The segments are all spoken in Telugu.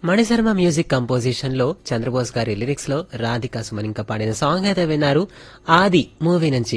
మణిశర్మ మ్యూజిక్ కంపోజిషన్ లో చంద్రబోస్ గారి లిరిక్స్ లో రాధికా సుమన్ ఇంకా పాడిన సాంగ్ అయితే విన్నారు ఆది మూవీ నుంచి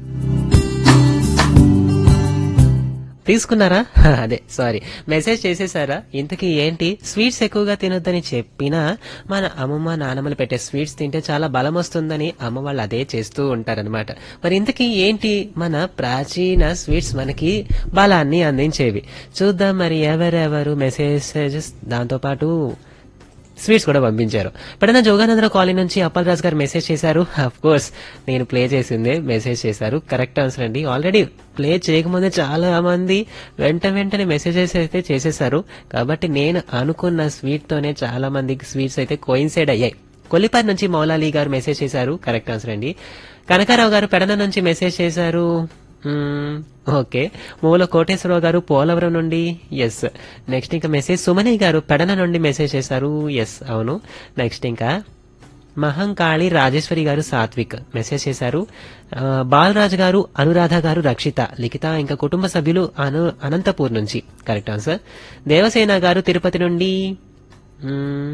తీసుకున్నారా అదే సారీ మెసేజ్ చేసేసారా ఇంతకీ ఏంటి స్వీట్స్ ఎక్కువగా తినొద్దని చెప్పినా మన అమ్మమ్మ నానమ్మలు పెట్టే స్వీట్స్ తింటే చాలా బలం వస్తుందని అమ్మ వాళ్ళు అదే చేస్తూ ఉంటారనమాట మరి ఇంతకీ ఏంటి మన ప్రాచీన స్వీట్స్ మనకి బలాన్ని అందించేవి చూద్దాం మరి ఎవరెవరు మెసేజెస్ దాంతోపాటు స్వీట్స్ కూడా పంపించారు పెడన జోగానందర కాలనీ నుంచి అప్పలరాజు గారు మెసేజ్ చేశారు అఫ్ కోర్స్ నేను ప్లే చేసిందే మెసేజ్ చేశారు కరెక్ట్ ఆన్సర్ అండి ఆల్రెడీ ప్లే చేయకముందే చాలా మంది వెంట వెంటనే మెసేజెస్ అయితే చేసేశారు కాబట్టి నేను అనుకున్న స్వీట్ తోనే చాలా మందికి స్వీట్స్ అయితే కోయిన్సైడ్ అయ్యాయి కొల్లిపారి నుంచి మౌలాలి గారు మెసేజ్ చేశారు కరెక్ట్ ఆన్సర్ అండి కనకారావు గారు పెడన నుంచి మెసేజ్ చేశారు మ్మ్, ఓకే మూల కోటేశ్వరరావు గారు పోలవరం నుండి ఎస్ నెక్స్ట్ ఇంకా మెసేజ్ సుమని గారు పెడన నుండి మెసేజ్ చేశారు ఎస్ అవును నెక్స్ట్ ఇంకా మహంకాళి రాజేశ్వరి గారు సాత్విక్ మెసేజ్ చేశారు ఆ, బాలరాజు గారు అనురాధ గారు రక్షిత లిఖిత ఇంకా కుటుంబ సభ్యులు అను అనంతపూర్ నుంచి కరెక్ట్ ఆన్సర్ దేవసేన గారు తిరుపతి నుండి మ్మ్,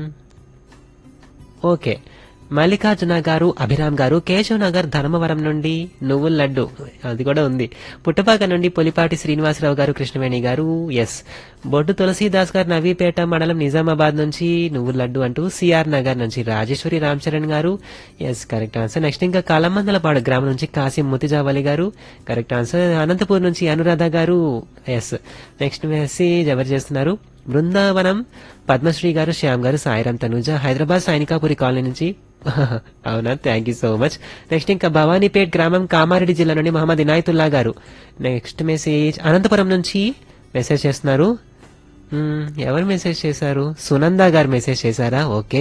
ఓకే మల్లికార్జున గారు అభిరామ్ గారు కేశవ్ నగర్ ధర్మవరం నుండి నువ్వుల లడ్డు అది కూడా ఉంది పుట్టపాక నుండి పొలిపాటి శ్రీనివాసరావు గారు కృష్ణవేణి గారు ఎస్ బొడ్డు తులసీదాస్ గారు నవీపేట మండలం నిజామాబాద్ నుంచి నువ్వుల లడ్డు అంటూ సిఆర్ నగర్ నుంచి రాజేశ్వరి రామ్ చరణ్ గారు ఎస్ కరెక్ట్ ఆన్సర్ నెక్స్ట్ ఇంకా కలమందలపాడు గ్రామం నుంచి కాసిం ముతిజావలి గారు కరెక్ట్ ఆన్సర్ అనంతపూర్ నుంచి అనురాధ గారు ఎస్ నెక్స్ట్ మెసేజ్ ఎవరు చేస్తున్నారు బృందావనం పద్మశ్రీ గారు శ్యామ్ గారు సాయిరామ్ తనుజ హైదరాబాద్ సైనికాపురి కాలనీ నుంచి అవునా thank you so much next ఇంకా భవానీపేట్ గ్రామం కామారెడ్డి జిల్లా నుండి మహమ్మద్ ఇనాయతుల్లా గారు నెక్స్ట్ మెసేజ్ అనంతపురం నుంచి మెసేజ్ చేస్తున్నారు మ్మ్, ఎవరు మెసేజ్ చేశారు సునంద గారు మెసేజ్ చేశారా ఓకే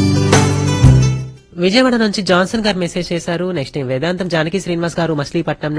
విజయవాడ నుంచి జాన్సన్ గారు మెసేజ్ చేశారు నెక్స్ట్ వేదాంతం జానకి శ్రీనివాస్ గారు మచిలీపట్నం